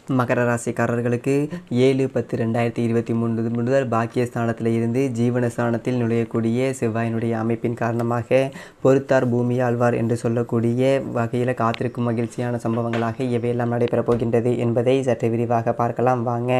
மகர ராசிக்காரர்களுக்கு ஏழு பத்து ரெண்டாயிரத்தி இருபத்தி மூன்று முதல் பாக்கியஸ்தானத்தில் இருந்து ஜீவனஸ்தானத்தில் நுழையக்கூடிய செவ்வாயினுடைய அமைப்பின் காரணமாக பொறுத்தார் பூமி ஆழ்வார் என்று சொல்லக்கூடிய வகையில் காத்திருக்கும் மகிழ்ச்சியான சம்பவங்களாக எவையெல்லாம் நடைபெறப் போகின்றது என்பதை சற்று விரிவாக பார்க்கலாம் வாங்க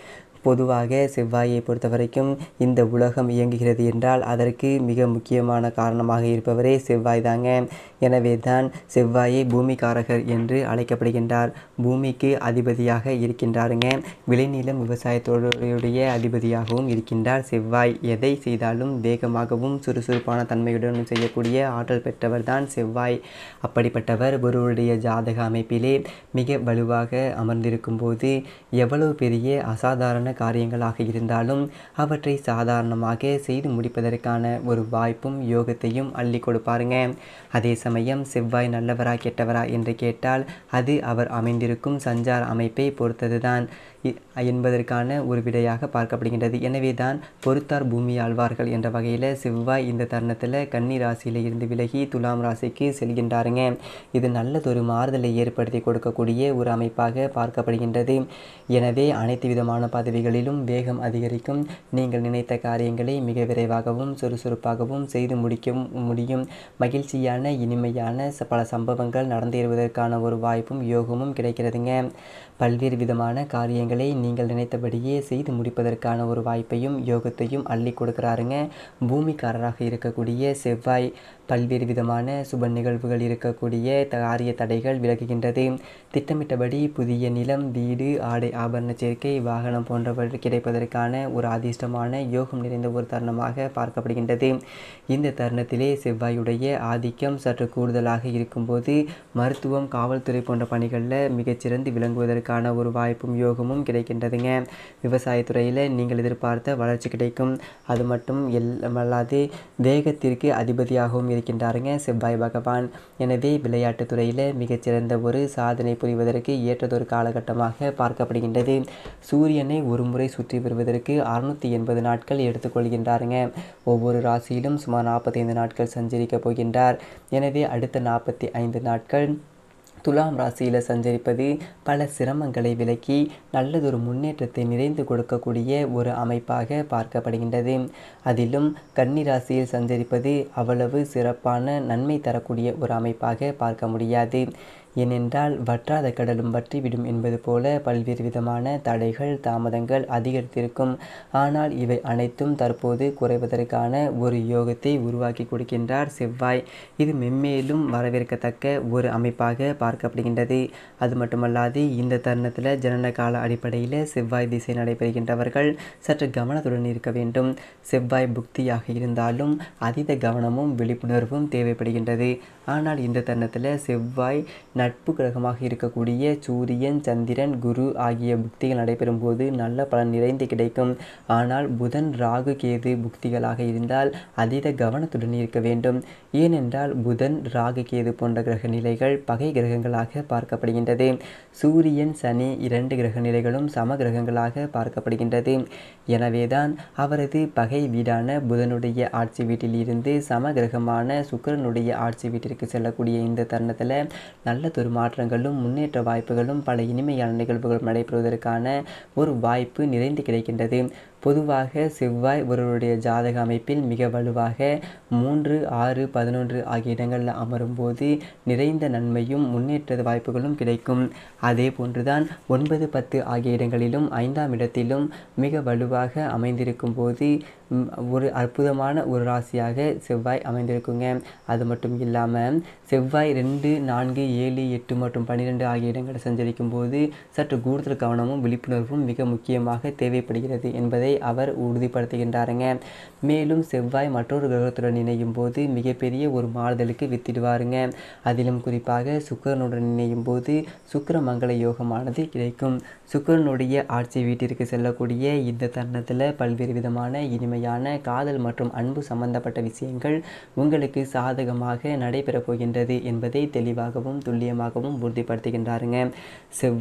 பொதுவாக செவ்வாயை பொறுத்த வரைக்கும் இந்த உலகம் இயங்குகிறது என்றால் அதற்கு மிக முக்கியமான காரணமாக இருப்பவரே செவ்வாய் தாங்க எனவே தான் செவ்வாயை பூமிக்காரகர் என்று அழைக்கப்படுகின்றார் பூமிக்கு அதிபதியாக இருக்கின்றாருங்க விளைநிலம் விவசாயத்தோடைய அதிபதியாகவும் இருக்கின்றார் செவ்வாய் எதை செய்தாலும் வேகமாகவும் சுறுசுறுப்பான தன்மையுடனும் செய்யக்கூடிய ஆற்றல் பெற்றவர் தான் செவ்வாய் அப்படிப்பட்டவர் ஒருவருடைய ஜாதக அமைப்பிலே மிக வலுவாக அமர்ந்திருக்கும் போது எவ்வளவு பெரிய அசாதாரண காரியங்களாக இருந்தாலும் அவற்றை சாதாரணமாக செய்து முடிப்பதற்கான ஒரு வாய்ப்பும் யோகத்தையும் அள்ளி கொடுப்பாருங்க அதே சமயம் செவ்வாய் நல்லவரா கெட்டவரா என்று கேட்டால் அது அவர் அமைந்திருக்கும் சஞ்சார அமைப்பை பொறுத்தது தான் என்பதற்கான ஒரு விடையாக பார்க்கப்படுகின்றது எனவே தான் பொறுத்தார் பூமி ஆழ்வார்கள் என்ற வகையில் செவ்வாய் இந்த தருணத்தில் கன்னி ராசியில் இருந்து விலகி துலாம் ராசிக்கு செல்கின்றாருங்க இது நல்லதொரு மாறுதலை ஏற்படுத்தி கொடுக்கக்கூடிய ஒரு அமைப்பாக பார்க்கப்படுகின்றது எனவே அனைத்து விதமான பதவிகளிலும் வேகம் அதிகரிக்கும் நீங்கள் நினைத்த காரியங்களை மிக விரைவாகவும் சுறுசுறுப்பாகவும் செய்து முடிக்க முடியும் மகிழ்ச்சியான இனிமையான பல சம்பவங்கள் நடந்தேறுவதற்கான ஒரு வாய்ப்பும் யோகமும் கிடைக்கிறதுங்க பல்வேறு விதமான காரியங்களை நீங்கள் நினைத்தபடியே செய்து முடிப்பதற்கான ஒரு வாய்ப்பையும் யோகத்தையும் அள்ளி கொடுக்குறாருங்க பூமிக்காரராக இருக்கக்கூடிய செவ்வாய் பல்வேறு விதமான சுப நிகழ்வுகள் இருக்கக்கூடிய காரிய தடைகள் விலகுகின்றது திட்டமிட்டபடி புதிய நிலம் வீடு ஆடை ஆபரண சேர்க்கை வாகனம் போன்றவற்றை கிடைப்பதற்கான ஒரு அதிர்ஷ்டமான யோகம் நிறைந்த ஒரு தருணமாக பார்க்கப்படுகின்றது இந்த தருணத்திலே செவ்வாயுடைய ஆதிக்கம் சற்று கூடுதலாக இருக்கும்போது மருத்துவம் காவல்துறை போன்ற பணிகளில் மிகச்சிறந்து விளங்குவதற்கான ஒரு வாய்ப்பும் யோகமும் கிடைக்கின்றதுங்க விவசாயத்துறையில் நீங்கள் எதிர்பார்த்த வளர்ச்சி கிடைக்கும் அது மட்டும் எல்லாமல்லாது வேகத்திற்கு அதிபதியாகவும் இருக்கின்றாருங்க செவ்வாய் பகவான் எனவே விளையாட்டுத் துறையில் மிகச்சிறந்த ஒரு சாதனை புரிவதற்கு ஏற்றதொரு காலகட்டமாக பார்க்கப்படுகின்றது சூரியனை ஒரு முறை சுற்றி வருவதற்கு அறுநூற்றி எண்பது நாட்கள் எடுத்துக்கொள்கின்றாருங்க ஒவ்வொரு ராசியிலும் சுமார் நாற்பத்தைந்து நாட்கள் சஞ்சரிக்கப் போகின்றார் எனவே அடுத்த நாற்பத்தி ஐந்து நாட்கள் துலாம் ராசியில் சஞ்சரிப்பது பல சிரமங்களை விலக்கி நல்லதொரு முன்னேற்றத்தை நிறைந்து கொடுக்கக்கூடிய ஒரு அமைப்பாக பார்க்கப்படுகின்றது அதிலும் கன்னி ராசியில் சஞ்சரிப்பது அவ்வளவு சிறப்பான நன்மை தரக்கூடிய ஒரு அமைப்பாக பார்க்க முடியாது ஏனென்றால் வற்றாத கடலும் வற்றிவிடும் என்பது போல பல்வேறு விதமான தடைகள் தாமதங்கள் அதிகரித்திருக்கும் ஆனால் இவை அனைத்தும் தற்போது குறைவதற்கான ஒரு யோகத்தை உருவாக்கி கொடுக்கின்றார் செவ்வாய் இது மென்மேலும் வரவேற்கத்தக்க ஒரு அமைப்பாக பார்க்கப்படுகின்றது அது மட்டுமல்லாது இந்த தருணத்தில் ஜனன கால அடிப்படையில் செவ்வாய் திசை நடைபெறுகின்றவர்கள் சற்று கவனத்துடன் இருக்க வேண்டும் செவ்வாய் புக்தியாக இருந்தாலும் அதீத கவனமும் விழிப்புணர்வும் தேவைப்படுகின்றது ஆனால் இந்த தருணத்தில் செவ்வாய் நட்பு கிரகமாக இருக்கக்கூடிய சூரியன் சந்திரன் குரு ஆகிய புக்திகள் நடைபெறும் போது நல்ல பலன் நிறைந்து கிடைக்கும் ஆனால் புதன் ராகு கேது புக்திகளாக இருந்தால் அதீத கவனத்துடன் இருக்க வேண்டும் ஏனென்றால் புதன் ராகு கேது போன்ற கிரக நிலைகள் பகை கிரகங்களாக பார்க்கப்படுகின்றது சூரியன் சனி இரண்டு கிரக நிலைகளும் சம கிரகங்களாக பார்க்கப்படுகின்றது எனவேதான் அவரது பகை வீடான புதனுடைய ஆட்சி வீட்டில் இருந்து சம கிரகமான சுக்கரனுடைய ஆட்சி வீட்டிற்கு செல்லக்கூடிய இந்த தருணத்தில் நல்லதொரு மாற்றங்களும் முன்னேற்ற வாய்ப்புகளும் பல இனிமையான நிகழ்வுகளும் நடைபெறுவதற்கான ஒரு வாய்ப்பு நிறைந்து கிடைக்கின்றது பொதுவாக செவ்வாய் ஒருவருடைய ஜாதக அமைப்பில் மிக வலுவாக மூன்று ஆறு பதினொன்று ஆகிய இடங்களில் அமரும்போது நிறைந்த நன்மையும் முன்னேற்ற வாய்ப்புகளும் கிடைக்கும் அதே போன்றுதான் ஒன்பது பத்து ஆகிய இடங்களிலும் ஐந்தாம் இடத்திலும் மிக வலுவாக அமைந்திருக்கும் போது ஒரு அற்புதமான ஒரு ராசியாக செவ்வாய் அமைந்திருக்குங்க அது மட்டும் இல்லாமல் செவ்வாய் ரெண்டு நான்கு ஏழு எட்டு மற்றும் பன்னிரெண்டு ஆகிய இடங்களில் சஞ்சரிக்கும் போது சற்று கூடுதல் கவனமும் விழிப்புணர்வும் மிக முக்கியமாக தேவைப்படுகிறது என்பதை அவர் உறுதிப்படுத்துகின்றாருங்க மேலும் செவ்வாய் மற்றொரு கிரகத்துடன் இணையும் போது மிகப்பெரிய ஒரு மாறுதலுக்கு வித்திடுவாருங்க அதிலும் குறிப்பாக சுக்கரனுடன் இணையும் போது சுக்கர மங்கள யோகமானது கிடைக்கும் சுக்கரனுடைய ஆட்சி வீட்டிற்கு செல்லக்கூடிய இந்த தருணத்தில் பல்வேறு விதமான இனிமையான காதல் மற்றும் அன்பு சம்பந்தப்பட்ட விஷயங்கள் உங்களுக்கு சாதகமாக நடைபெறப் போகின்றது என்பதை தெளிவாகவும் துல்லியமாகவும் உறுதிப்படுத்துகின்றாருங்க செவ்வாய்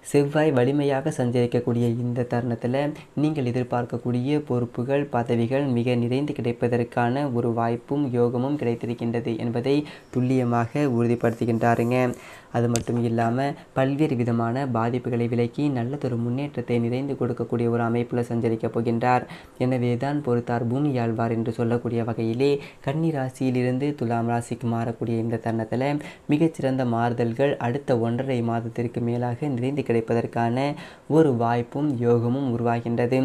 செவ்வாய் வலிமையாக சஞ்சரிக்கக்கூடிய இந்த தருணத்தில் நீங்கள் எதிர்பார்க்கக்கூடிய பொறுப்புகள் பதவிகள் மிக நிறைந்து கிடைப்பதற்கான ஒரு வாய்ப்பும் யோகமும் கிடைத்திருக்கின்றது என்பதை துல்லியமாக உறுதிப்படுத்துகின்றாருங்க அது மட்டும் இல்லாமல் பல்வேறு விதமான பாதிப்புகளை விலக்கி நல்லதொரு முன்னேற்றத்தை நிறைந்து கொடுக்கக்கூடிய ஒரு அமைப்பில் சஞ்சரிக்கப் போகின்றார் எனவே தான் பொறுத்தார் பூமி ஆழ்வார் என்று சொல்லக்கூடிய வகையிலே கன்னி ராசியிலிருந்து துலாம் ராசிக்கு மாறக்கூடிய இந்த தருணத்தில் மிகச்சிறந்த மாறுதல்கள் அடுத்த ஒன்றரை மாதத்திற்கு மேலாக நிறைந்து கிடைப்பதற்கான ஒரு வாய்ப்பும் யோகமும் உருவாகின்றது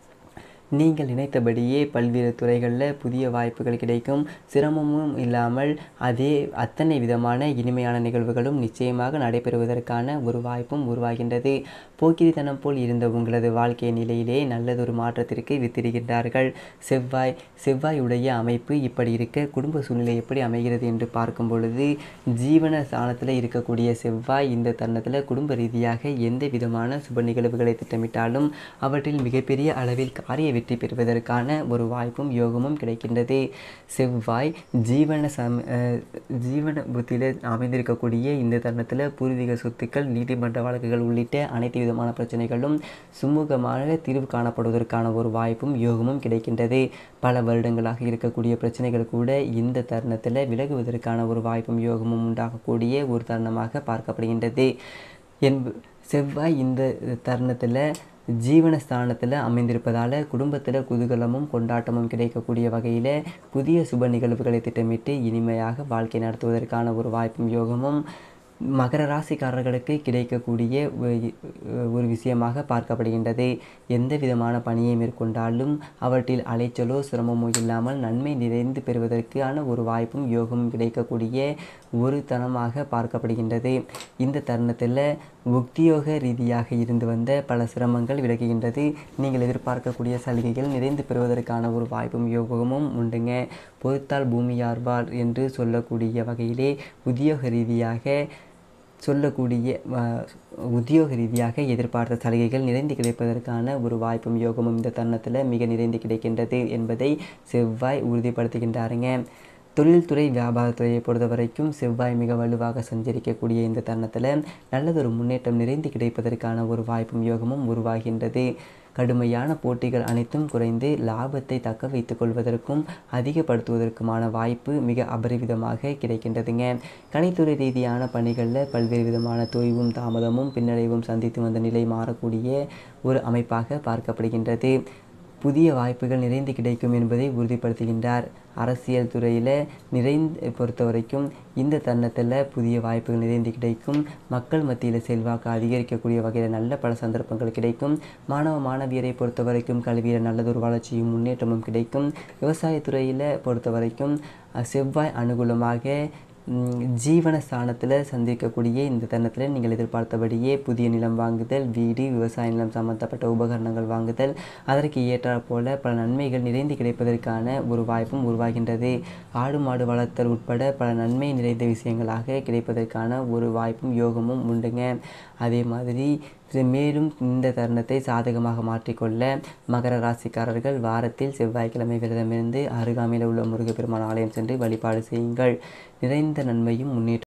நீங்கள் நினைத்தபடியே பல்வேறு துறைகளில் புதிய வாய்ப்புகள் கிடைக்கும் சிரமமும் இல்லாமல் அதே அத்தனை விதமான இனிமையான நிகழ்வுகளும் நிச்சயமாக நடைபெறுவதற்கான ஒரு வாய்ப்பும் உருவாகின்றது போக்கிரித்தனம் போல் இருந்த உங்களது வாழ்க்கை நிலையிலே நல்லதொரு மாற்றத்திற்கு வித்திருக்கின்றார்கள் செவ்வாய் செவ்வாயுடைய அமைப்பு இப்படி இருக்க குடும்ப சூழ்நிலை எப்படி அமைகிறது என்று பார்க்கும் பொழுது ஜீவன ஸ்தானத்தில் இருக்கக்கூடிய செவ்வாய் இந்த தருணத்தில் குடும்ப ரீதியாக எந்த விதமான சுப நிகழ்வுகளை திட்டமிட்டாலும் அவற்றில் மிகப்பெரிய அளவில் காரிய வெற்றி பெறுவதற்கான ஒரு வாய்ப்பும் யோகமும் கிடைக்கின்றது செவ்வாய் ஜீவன சம் அஹ் ஜீவன புத்தியில் அமைந்திருக்கக்கூடிய இந்த தருணத்தில் பூர்வீக சொத்துக்கள் நீதிமன்ற வழக்குகள் உள்ளிட்ட அனைத்து விதமான பிரச்சனைகளும் சுமூகமாக தீர்வு காணப்படுவதற்கான ஒரு வாய்ப்பும் யோகமும் கிடைக்கின்றது பல வருடங்களாக இருக்கக்கூடிய பிரச்சனைகள் கூட இந்த தருணத்தில் விலகுவதற்கான ஒரு வாய்ப்பும் யோகமும் உண்டாகக்கூடிய ஒரு தருணமாக பார்க்கப்படுகின்றது என்ப செவ்வாய் இந்த தருணத்தில் ஜீவனஸ்தானத்தில் அமைந்திருப்பதால் குடும்பத்தில் குதூகலமும் கொண்டாட்டமும் கிடைக்கக்கூடிய வகையில் புதிய சுப நிகழ்வுகளை திட்டமிட்டு இனிமையாக வாழ்க்கை நடத்துவதற்கான ஒரு வாய்ப்பும் யோகமும் மகர ராசிக்காரர்களுக்கு கிடைக்கக்கூடிய ஒ- ஒரு விஷயமாக பார்க்கப்படுகின்றது எந்த விதமான பணியை மேற்கொண்டாலும் அவற்றில் அலைச்சலோ சிரமமோ இல்லாமல் நன்மை நிறைந்து பெறுவதற்கான ஒரு வாய்ப்பும் யோகமும் கிடைக்கக்கூடிய ஒரு தனமாக பார்க்கப்படுகின்றது இந்த தருணத்தில் உத்தியோக ரீதியாக இருந்து வந்த பல சிரமங்கள் விலகுகின்றது நீங்கள் எதிர்பார்க்கக்கூடிய சலுகைகள் நிறைந்து பெறுவதற்கான ஒரு வாய்ப்பும் யோகமும் உண்டுங்க பொறுத்தால் பூமியார்வார் என்று சொல்லக்கூடிய வகையிலே உத்தியோக ரீதியாக சொல்லக்கூடிய அஹ், உத்தியோக ரீதியாக எதிர்பார்த்த சலுகைகள் நிறைந்து கிடைப்பதற்கான ஒரு வாய்ப்பும் யோகமும் இந்த தருணத்தில் மிக நிறைந்து கிடைக்கின்றது என்பதை செவ்வாய் உறுதிப்படுத்துகின்றாருங்க தொழில்துறை வியாபாரத்துறையை பொறுத்த வரைக்கும் செவ்வாய் மிக வலுவாக சஞ்சரிக்கக்கூடிய இந்த தருணத்தில் நல்லதொரு முன்னேற்றம் நிறைந்து கிடைப்பதற்கான ஒரு வாய்ப்பும் யோகமும் உருவாகின்றது கடுமையான போட்டிகள் அனைத்தும் குறைந்து லாபத்தை தக்க வைத்துக் கொள்வதற்கும் அதிகப்படுத்துவதற்குமான வாய்ப்பு மிக அபரிவிதமாக கிடைக்கின்றதுங்க கலைத்துறை ரீதியான பணிகளில் பல்வேறு விதமான தொய்வும் தாமதமும் பின்னடைவும் சந்தித்து வந்த நிலை மாறக்கூடிய ஒரு அமைப்பாக பார்க்கப்படுகின்றது புதிய வாய்ப்புகள் நிறைந்து கிடைக்கும் என்பதை உறுதிப்படுத்துகின்றார் அரசியல் துறையில் நிறைந்து பொறுத்த வரைக்கும் இந்த தருணத்தில் புதிய வாய்ப்புகள் நிறைந்து கிடைக்கும் மக்கள் மத்தியில் செல்வாக்கு அதிகரிக்கக்கூடிய வகையில் நல்ல பல சந்தர்ப்பங்கள் கிடைக்கும் மாணவ மாணவியரை பொறுத்த வரைக்கும் கல்வியில் நல்லதொரு வளர்ச்சியும் முன்னேற்றமும் கிடைக்கும் விவசாயத்துறையில் பொறுத்த வரைக்கும் அஹ், செவ்வாய் அனுகூலமாக ம், ஜீவன ஸ்தானத்தில் சந்திக்கக்கூடிய இந்த தருணத்தில் நீங்கள் எதிர்பார்த்தபடியே புதிய நிலம் வாங்குதல் வீடு விவசாய நிலம் சம்பந்தப்பட்ட உபகரணங்கள் வாங்குதல் அதற்கு ஏற்றாற் போல பல நன்மைகள் நிறைந்து கிடைப்பதற்கான ஒரு வாய்ப்பும் உருவாகின்றது ஆடு மாடு வளர்த்தல் உட்பட பல நன்மை நிறைந்த விஷயங்களாக கிடைப்பதற்கான ஒரு வாய்ப்பும் யோகமும் உண்டுங்க அதே மாதிரி இது மேலும் இந்த தருணத்தை சாதகமாக மாற்றிக்கொள்ள மகர ராசிக்காரர்கள் வாரத்தில் செவ்வாய்க்கிழமை விரதமிருந்து அருகாமையில் உள்ள முருகப்பெருமான் ஆலயம் சென்று வழிபாடு செய்யுங்கள் நிறைந்த நன்மையும் முன்னேற்றம்